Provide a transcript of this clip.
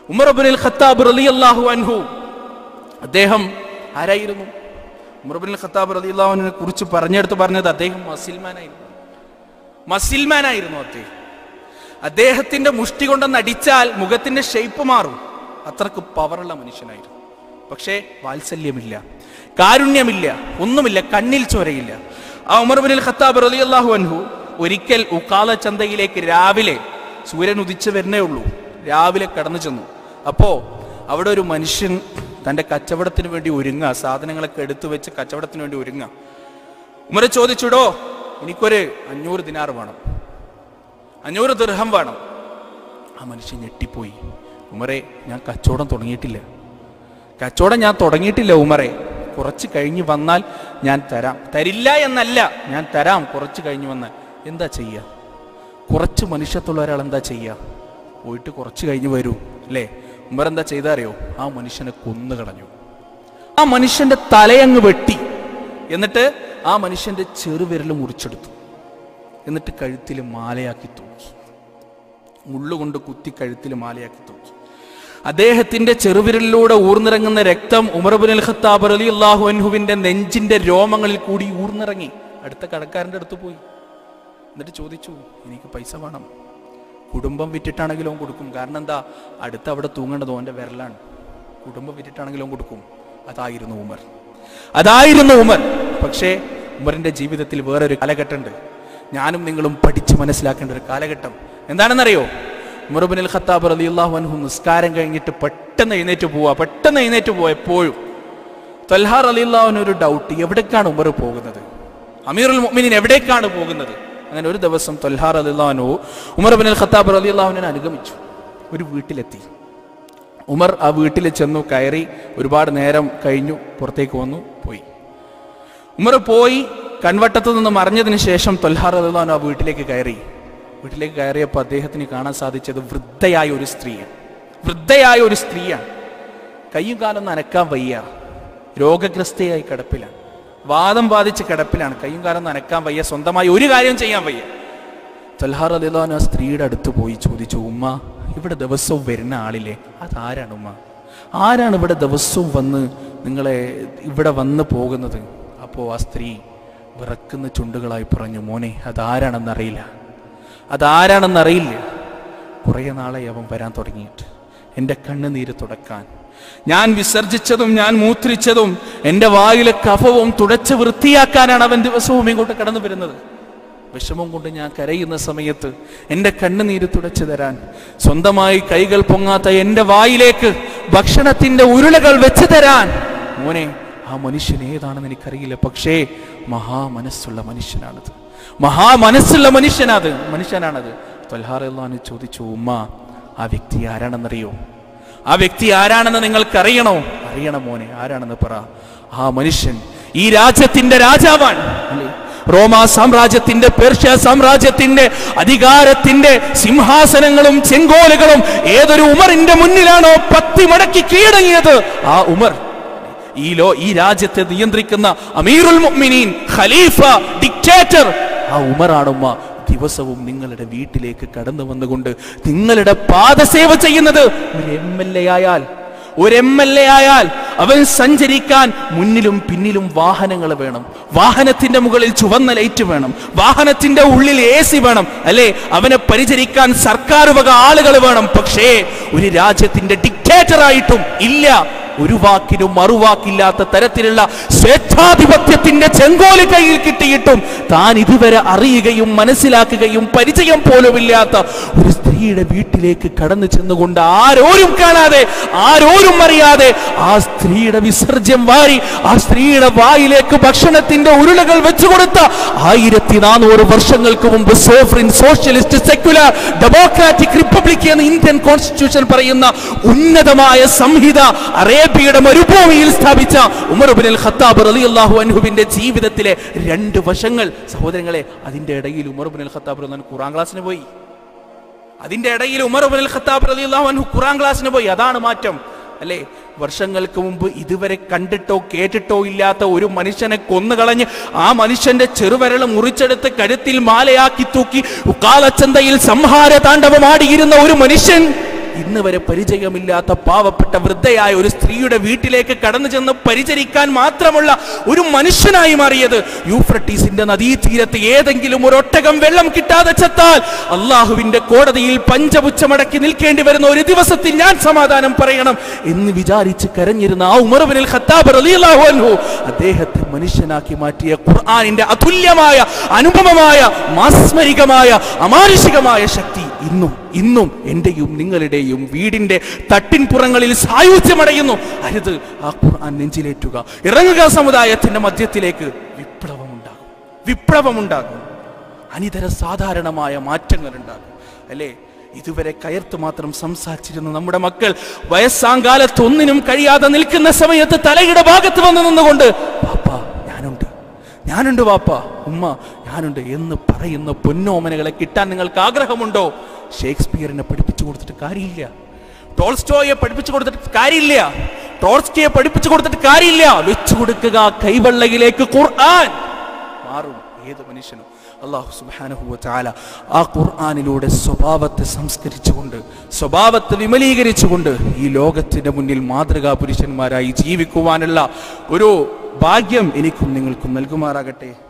Umar Abul Khattab റളിയല്ലാഹു അൻഹു അദ്ദേഹം ആരായിരുന്നു ഉമർ അബുൽ ഖത്താബ് റളിയല്ലാഹുവിനെ കുറിച്ച് പറഞ്ഞെടുത്ത് പറഞ്ഞത് അദ്ദേഹം മസിൽമാനായിരുന്നു മസിൽമാനായിരുന്നു അദ്ദേഹം അദ്ദേഹത്തിന്റെ മുഷ്ടി കൊണ്ടൊന്ന് അടിച്ചാൽ മുഖത്തിന്റെ ഷേപ്പ് മാറും അത്രക്ക് പവറുള്ള മനുഷ്യനായിരുന്നു പക്ഷേ വാത്സല്യമില്ല കാരുണ്യമില്ല ഒന്നുമില്ല കണ്ണിൽ ചോരയില്ല ആ ഉമർ ബിൻ ഖത്താബ് റളിയല്ലാഹു അൻഹു ഒരിക്കൽ ഉക്കാല ചന്തയിലേക്ക് രാവിലെ സൂര്യൻ ഉദിച്ചു വരുന്നേ ഉള്ളൂ രാവിലെ കടന്നു ചെന്നു അപ്പോ അവിടെ ഒരു മനുഷ്യൻ തന്റെ കച്ചവടത്തിന് വേണ്ടി ഒരുങ്ങുക സാധനങ്ങളൊക്കെ എടുത്തു വെച്ച് കച്ചവടത്തിന് വേണ്ടി ഒരുങ്ങുക ഉമർ ചോദിച്ചുടോ എനിക്കൊരു അഞ്ഞൂറ് ദിനാർ വേണം അഞ്ഞൂറ് ദൃഹം വേണം ആ മനുഷ്യൻ ഞെട്ടിപ്പോയി ഉമറെ ഞാൻ കച്ചവടം തുടങ്ങിയിട്ടില്ല കച്ചവടം ഞാൻ തുടങ്ങിയിട്ടില്ല ഉമറെ കുറച്ച് കഴിഞ്ഞ് വന്നാൽ ഞാൻ തരാം തരില്ല എന്നല്ല ഞാൻ തരാം കുറച്ച് കഴിഞ്ഞ് വന്നാൽ എന്താ ചെയ്യുക കുറച്ച് മനുഷ്യത്തുള്ള ഒരാൾ എന്താ ചെയ്യുക പോയിട്ട് കുറച്ച് കഴിഞ്ഞ് വരൂ അല്ലേ ഉമർ എന്താ ചെയ്താ അറിയോ ആ മനുഷ്യനെ കൊന്നു കളഞ്ഞു ആ മനുഷ്യന്റെ തലയങ്ങ് വെട്ടി എന്നിട്ട് ആ മനുഷ്യന്റെ ചെറുവിരൽ മുറിച്ചെടുത്തു എന്നിട്ട് കഴുത്തിൽ മാലയാക്കി തൂക്കി മുള്ളുകൊണ്ട് കുത്തി കഴുത്തിൽ മാലയാക്കി തൂക്കി അദ്ദേഹത്തിന്റെ ചെറുവിരലിലൂടെ ഊർന്നിറങ്ങുന്ന രക്തം ഉമർബുൽ അൽ ഖത്താബ് അലി അള്ളാഹു അൻഹുവിന്റെ നെഞ്ചിന്റെ രോമങ്ങളിൽ കൂടി ഊർന്നിറങ്ങി അടുത്ത കടക്കാരന്റെ അടുത്ത് പോയി എന്നിട്ട് ചോദിച്ചു എനിക്ക് പൈസ വേണം കുടുംബം വിറ്റിട്ടാണെങ്കിലും അവൻ കൊടുക്കും കാരണം എന്താ അടുത്ത് അവിടെ തൂങ്ങേണ്ടത് ഓന്റെ വിരലാണ് കുടുംബം വിറ്റിട്ടാണെങ്കിലും അവൻ കൊടുക്കും അതായിരുന്നു ഉമർ അതായിരുന്നു ഉമർ പക്ഷേ ഉമറിന്റെ ജീവിതത്തിൽ വേറൊരു കാലഘട്ടമുണ്ട് ഞാനും നിങ്ങളും പഠിച്ച് മനസ്സിലാക്കേണ്ട ഒരു കാലഘട്ടം എന്താണെന്നറിയോ ഉമർബിൻ അൽ ഖത്താബ് റലി അള്ളാഹു അൻഹു നിസ്കാരം കഴിഞ്ഞിട്ട് പെട്ടെന്ന് എഴുന്നേറ്റ് പോവാ പെട്ടെന്ന് എഴുന്നേറ്റ് പോവാ എപ്പോഴും തൽഹാർ അലി അള്ളാഹുവിന് ഒരു ഡൗട്ട് എവിടേക്കാണ് ഉമർ പോകുന്നത് അമീറുൽ മുഅ്മിനീൻ എവിടേക്കാണ് പോകുന്നത് അങ്ങനെ ഒരു ദിവസം തൊൽഹാർ അലി അള്ളാഹുനു ഉമർ ബിൻ അൽ ഖത്താബ് അലി അള്ളാഹുവിനെ അനുഗമിച്ചു ഒരു വീട്ടിലെത്തി ഉമർ ആ വീട്ടിൽ ചെന്നു കയറി ഒരുപാട് നേരം കഴിഞ്ഞു പുറത്തേക്ക് വന്നു പോയി ഉമർ പോയി കൺവട്ടത്തു നിന്ന് മറിഞ്ഞതിന് ശേഷം തൊൽഹാർ അലി അള്ളാഹുനു ആ വീട്ടിലേക്ക് കയറി വീട്ടിലേക്ക് കയറിയപ്പോൾ അദ്ദേഹത്തിന് കാണാൻ സാധിച്ചത് വൃദ്ധയായ ഒരു സ്ത്രീയാണ് വൃദ്ധയായ ഒരു സ്ത്രീയാണ് കയ്യും കാലം നനക്കാൻ വയ്യ രോഗഗ്രസ്തയായി കിടപ്പിലാണ് വാദം ബാധിച്ച് കിടപ്പിലാണ് കയ്യും കാലം നനക്കാൻ വയ്യ സ്വന്തമായി ഒരു കാര്യം ചെയ്യാൻ വയ്യ തൽഹാർ അലിലാൻ ആ സ്ത്രീയുടെ അടുത്ത് പോയി ചോദിച്ചു ഉമ്മ ഇവിടെ ദിവസവും വരുന്ന ആളില്ലേ അതാരാണ് ഉമ്മ ആരാണ് ഇവിടെ ദിവസവും വന്ന് നിങ്ങളെ ഇവിടെ വന്ന് പോകുന്നത് അപ്പോൾ ആ സ്ത്രീ വിറക്കുന്ന ചുണ്ടുകളായി പറഞ്ഞു മോനെ അതാരാണെന്നറിയില്ല അതാരാണെന്നറിയില്ല കുറേ നാളായി അവൻ വരാൻ തുടങ്ങിയിട്ട് എൻ്റെ കണ്ണുനീര് തുടക്കാൻ ഞാൻ വിസർജിച്ചതും ഞാൻ മൂത്രിച്ചതും എൻ്റെ വായിലെ കഫവും തുടച്ച് വൃത്തിയാക്കാനാണ് അവൻ ദിവസവും ഇങ്ങോട്ട് കടന്നു വരുന്നത് വിഷമം കൊണ്ട് ഞാൻ കരയുന്ന സമയത്ത് എൻ്റെ കണ്ണുനീര് തുടച്ചു തരാൻ സ്വന്തമായി കൈകൾ പൊങ്ങാത്ത എൻ്റെ വായിലേക്ക് ഭക്ഷണത്തിന്റെ ഉരുളകൾ വെച്ച് തരാൻ മോനെ ആ മനുഷ്യൻ ഏതാണെന്ന് എനിക്കറിയില്ല പക്ഷേ മഹാമനസ്സുള്ള മനുഷ്യനാണത് മഹാമനസ്സുള്ള മനുഷ്യനാത് മനുഷ്യനാണത് തൊൽഹാറു ചോദിച്ചു ഉമ്മ ആ വ്യക്തി ആരാണെന്നറിയോ ആ വ്യക്തി ആരാണെന്ന് നിങ്ങൾക്കറിയണോ അറിയണം മോനെ ആരാണെന്ന് പറ ആ മനുഷ്യൻ ഈ രാജ്യത്തിന്റെ രാജാവാണ് അല്ലേ റോമാ സാമ്രാജ്യത്തിന്റെ പേർഷ്യ സാമ്രാജ്യത്തിന്റെ അധികാരത്തിന്റെ സിംഹാസനങ്ങളും ചെങ്കോലുകളും ഏതൊരു ഉമറിന്റെ മുന്നിലാണോ പത്തി മടക്കി കീഴടങ്ങിയത് ആ ഉമർ ഈ ലോ ഈ രാജ്യത്തെ നിയന്ത്രിക്കുന്ന അമീറുൽ മുഅ്മിനീൻ ഖലീഫ ഡിക്റ്റേറ്റർ ആ ഉമറാണുമ്മ ദിവസവും നിങ്ങളുടെ വീട്ടിലേക്ക് കടന്നു വന്നുകൊണ്ട് നിങ്ങളുടെ പാദസേവ ചെയ്യുന്നത് ഒരു എം എൽ എ ആയാൽ ഒരു എം എൽ എ ആയാൽ അവൻ സഞ്ചരിക്കാൻ മുന്നിലും പിന്നിലും വാഹനങ്ങൾ വേണം വാഹനത്തിന്റെ മുകളിൽ ചുവന്ന ലൈറ്റ് വേണം വാഹനത്തിന്റെ ഉള്ളിൽ എ സി വേണം അല്ലെ അവനെ പരിചരിക്കാൻ സർക്കാർ വക ആളുകൾ വേണം പക്ഷേ ഒരു രാജ്യത്തിന്റെ ഡിക്റ്റേറ്റർ ആയിട്ടും ഇല്ല ഒരു വാക്കിനും മറുവാക്കില്ലാത്ത തരത്തിലുള്ള സ്വേച്ഛാധിപത്യത്തിന്റെ ചെങ്കോല് കയ്യിൽ കിട്ടിയിട്ടും താൻ ഇതുവരെ അറിയുകയും മനസ്സിലാക്കുകയും പരിചയം പോലുമില്ലാത്ത ഒരു സ്ത്രീയുടെ വീട്ടിലേക്ക് കടന്നു ചെന്നുകൊണ്ട് ആരോരും കാണാതെ ആരോരും അറിയാതെ ആ സ്ത്രീയുടെ വിസർജ്യം വാരി ആ സ്ത്രീയുടെ വായിലേക്ക് ഭക്ഷണത്തിന്റെ ഉരുളകൾ വെച്ചുകൊടുത്ത ആയിരത്തി നാനൂറ് വർഷങ്ങൾക്ക് മുമ്പ് sovereign socialist secular democratic republic എന്ന് ഇന്ത്യൻ കോൺസ്റ്റിറ്റ്യൂഷൻ പറയുന്ന ഉന്നതമായ സംഹിത അറേബ്യയുടെ മരുഭൂമിയിൽ സ്ഥാപിച്ച ഉമർ ബിൻ അൽ ഖത്താബ് റളിയല്ലാഹു അൻഹുവിന്റെ ജീവിതത്തിലെ രണ്ട് വശങ്ങൾ സഹോദരങ്ങളെ അതിന്റെ ഇടയിൽ ഉമർ ബിൻ അൽ ഖത്താബ് റളിയല്ലാഹു അൻഹു ഖുറാൻ ക്ലാസ്സിന് പോയി അതിന്റെ ഇടയിൽ ഉമർ ബിൻ അൽ ഖത്താബ് റളിയല്ലാഹു അൻഹു ഖുറാൻ ക്ലാസ്സിന് പോയി അതാണ് മാറ്റം അല്ലേ വർഷങ്ങൾക്ക് മുമ്പ് ഇതുവരെ കണ്ടിട്ടോ കേട്ടിട്ടോ ഇല്ലാത്ത ഒരു മനുഷ്യനെ കൊന്നുകളഞ്ഞ് ആ മനുഷ്യന്റെ ചെറുവിരൽ മുറിച്ചെടുത്ത് കഴുത്തിൽ മാലയാക്കി തൂക്കി ഉക്കാലച്ചന്തയിൽ സംഹാര താണ്ഡവമാടിയിരുന്ന ഒരു മനുഷ്യൻ ഇന്ന് വരെ പരിചയമില്ലാത്ത പാവപ്പെട്ട വൃദ്ധയായ ഒരു സ്ത്രീയുടെ വീട്ടിലേക്ക് കടന്നു ചെന്ന് പരിചരിക്കാൻ മാത്രമുള്ള ഒരു മനുഷ്യനായി മാറിയത് യൂഫ്രട്ടീസിന്റെ നദീതീരത്ത് ഏതെങ്കിലും ഒരു ഒട്ടകം വെള്ളം കിട്ടാതെ ചത്താൽ അള്ളാഹുവിന്റെ കോടതിയിൽ പഞ്ചപുച്ചമടക്കി നിൽക്കേണ്ടി വരുന്ന ഒരു ദിവസത്തിൽ ഞാൻ സമാധാനം പറയണം എന്ന് വിചാരിച്ച് കരഞ്ഞിരുന്ന ആ ഉമർബിനിൽ ഖത്താബ് റളിയല്ലാഹു അൻഹു അദ്ദേഹത്തെ മനുഷ്യനാക്കി മാറ്റിയ ഖുർആനിന്റെ അതുല്യമായ അനുപമമായ മാസ്മരികമായ അമാനുഷികമായ ശക്തി ഇന്നും ഇന്നും എന്റെയും നിങ്ങളുടെയും വീടിന്റെ തട്ടിൻപുറങ്ങളിൽ സായുധ്യമടയുന്നു അരുത് ആ ഖുർആൻ നെഞ്ചിലേറ്റുക ഇറങ്ങുക സമുദായത്തിന്റെ മധ്യത്തിലേക്ക് വിപ്ലവമുണ്ടാകും വിപ്ലവമുണ്ടാകും അനിതര സാധാരണമായ മാറ്റങ്ങൾ ഉണ്ടാകും അല്ലേ ഇതുവരെ കയർത്ത് മാത്രം സംസാരിച്ചിരുന്ന നമ്മുടെ മക്കൾ വയസ്സാങ്കാലത്ത് ഒന്നിനും കഴിയാതെ നിൽക്കുന്ന സമയത്ത് തലയുടെ ഭാഗത്ത് വന്ന് നിന്നുകൊണ്ട് പാപ്പ ഞാനുണ്ട് ഞാനുണ്ട് വാപ്പ ഉമ്മ ഞാനുണ്ട് എന്ന് പറയുന്ന പൊന്നോമനകളെ കിട്ടാൻ നിങ്ങൾക്ക് ആഗ്രഹമുണ്ടോ ഷേക്സ്പിയറിനെ പഠിപ്പിച്ചു കൊടുത്തിട്ട് കാര്യമില്ല ടോൾസ്റ്റോയെ പഠിപ്പിച്ചു കൊടുത്തിട്ട് കാര്യമില്ല ടോൾസ്കിയെ പഠിപ്പിച്ചു കൊടുത്തിട്ട് കാര്യമില്ല വെച്ചു കൊടുക്കുക കൈവെള്ളയിലേക്ക് ഖുർആൻ മാറും ഏത് മനുഷ്യനും അള്ളാഹു സുബാനഹുവ ചാല ആ ഖുർആാനിലൂടെ സ്വഭാവത്തെ സംസ്കരിച്ചുകൊണ്ട് സ്വഭാവത്തെ വിമലീകരിച്ചുകൊണ്ട് ഈ ലോകത്തിന്റെ മുന്നിൽ മാതൃകാ പുരുഷന്മാരായി ജീവിക്കുവാനുള്ള ഒരു ഭാഗ്യം എനിക്കും നിങ്ങൾക്കും നൽകുമാറാകട്ടെ